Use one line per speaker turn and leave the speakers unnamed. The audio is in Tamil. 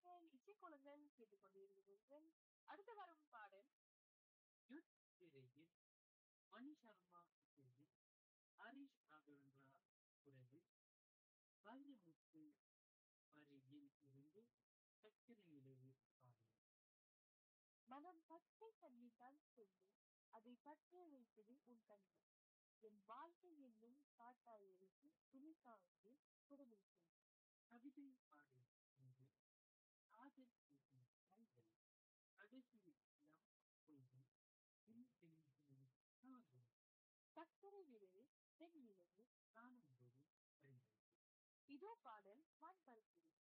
நீங்கள் இசைக்குழுங்கள் கேட்டுக்கொண்டிருக்கிறீர்கள் அடுத்து வரும் பாடல்
யுத் திரையில் மணி சர்மா இசையில் ஹரிஷ் ராகவேந்திரா குரலில் வைரமுத்து வரியில் இருந்து சக்கரை நிலவு பாடல்
மனம் பச்சை தண்ணீர்தான் சொல்லி அதை பற்ற வைத்தது உன் கண்கள் என் வாழ்க்கை என்னும் காட்டாயிருக்கு துணி காய்ந்து குடும்பம் செய்யும்
கவிதை பாடல் என்று காதல் பேசும் கைகள் கடைசியில் நம் பொழுது பின் பின் காதல்
சக்கரை விளைவு பெண் விளைவு
காணும்போது வருகிறது
இதோ பாடல் வான் பரப்பில்